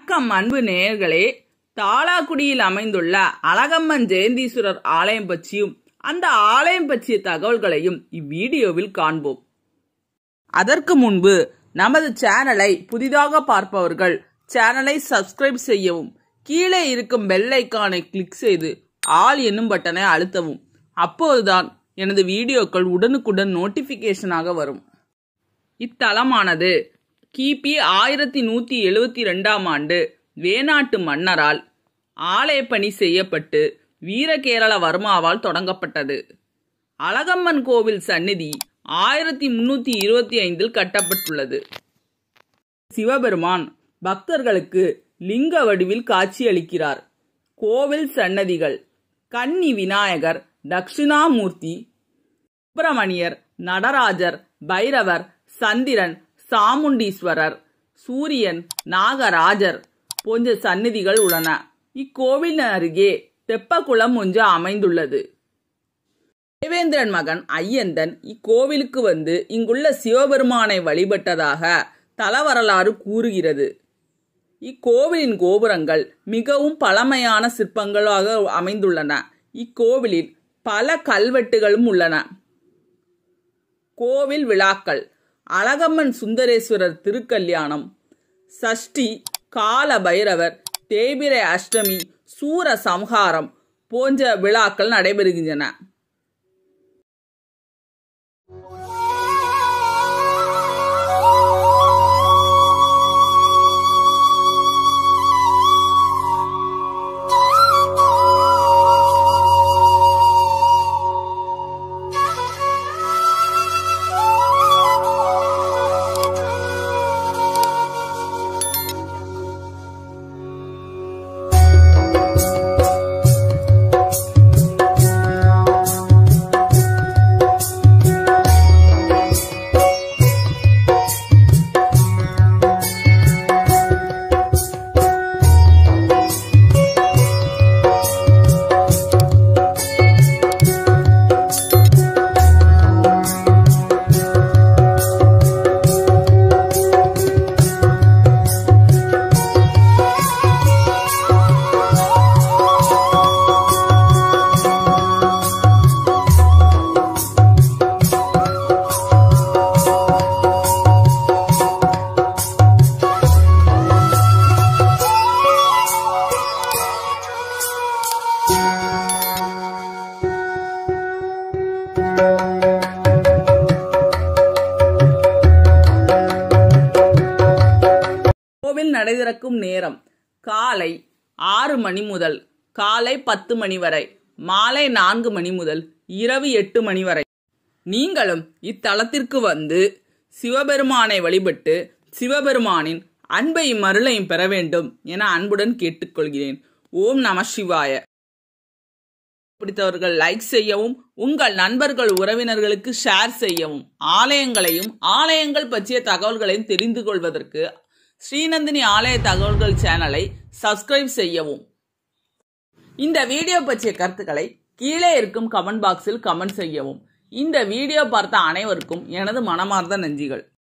வணக்கம் அன்பு நேயர்களே தாளாக்குடியில் அமைந்துள்ள அழகம்மன் ஜெயந்தீஸ்வரர் ஆலயம் பற்றியும் அந்த ஆலயம் பற்றிய தகவல்களையும் இவ்வீடியோவில் காண்போம் அதற்கு முன்பு நமது சேனலை புதிதாக பார்ப்பவர்கள் சேனலை சப்ஸ்கிரைப் செய்யவும் கீழே இருக்கும் பெல் ஐக்கானை கிளிக் செய்து ஆல் என்னும் பட்டனை அழுத்தவும் அப்போதுதான் எனது வீடியோக்கள் உடனுக்குடன் நோட்டிபிகேஷனாக வரும் இத்தலமானது கிபி ஆயிரத்தி நூத்தி எழுவத்தி ரெண்டாம் ஆண்டு வேணாட்டு மன்னரால் ஆலயப்பணி செய்யப்பட்டு வீரகேரள வர்மாவால் தொடங்கப்பட்டது அழகம்மன் கோவில் சந்நிதி ஆயிரத்தி முன்னூத்தி இருபத்தி ஐந்தில் கட்டப்பட்டுள்ளது சிவபெருமான் பக்தர்களுக்கு லிங்க வடிவில் காட்சியளிக்கிறார் கோவில் சன்னதிகள் கன்னி விநாயகர் தட்சிணாமூர்த்தி சுப்பிரமணியர் நடராஜர் பைரவர் சந்திரன் சாமுண்டீஸ்வரர் சூரியன் நாகராஜர் போன்ற சந்நிதிகள் உள்ளன இக்கோவில் அருகே தெப்பக்குளம் ஒன்று அமைந்துள்ளது தேவேந்திரன் மகன் ஐயந்தன் இக்கோவிலுக்கு வந்து இங்குள்ள சிவபெருமானை வழிபட்டதாக தலவரலாறு கூறுகிறது இக்கோவிலின் கோபுரங்கள் மிகவும் பழமையான சிற்பங்களாக அமைந்துள்ளன இக்கோவிலில் பல கல்வெட்டுகளும் உள்ளன கோவில் விழாக்கள் அழகம்மன் சுந்தரேஸ்வரர் திருக்கல்யாணம் சஷ்டி கால பைரவர் தேய்பிரை அஷ்டமி சூர சம்ஹாரம் போன்ற விழாக்கள் நடைபெறுகின்றன கோவில் நடைதிறக்கும் நேரம் காலை ஆறு மணி முதல் காலை பத்து மணி வரை மாலை நான்கு மணி முதல் இரவு எட்டு மணி வரை நீங்களும் இத்தலத்திற்கு வந்து சிவபெருமானை வழிபட்டு சிவபெருமானின் அன்பையும் அருளையும் பெற வேண்டும் என அன்புடன் கேட்டுக்கொள்கிறேன் ஓம் நம சிவாய பிடித்தவர்கள் லைக் செய்யவும் உங்கள் நண்பர்கள் உறவினர்களுக்கு ஷேர் செய்யவும் ஆலயங்களையும் ஆலயங்கள் பற்றிய தகவல்களையும் தெரிந்து கொள்வதற்கு ஸ்ரீநந்தினி ஆலய தகவல்கள் சேனலை சப்ஸ்கிரைப் செய்யவும் இந்த வீடியோ பற்றிய கருத்துக்களை கீழே இருக்கும் கமெண்ட் பாக்ஸில் கமெண்ட் செய்யவும் இந்த வீடியோ பார்த்த அனைவருக்கும் எனது மனமார்ந்த நன்றிகள்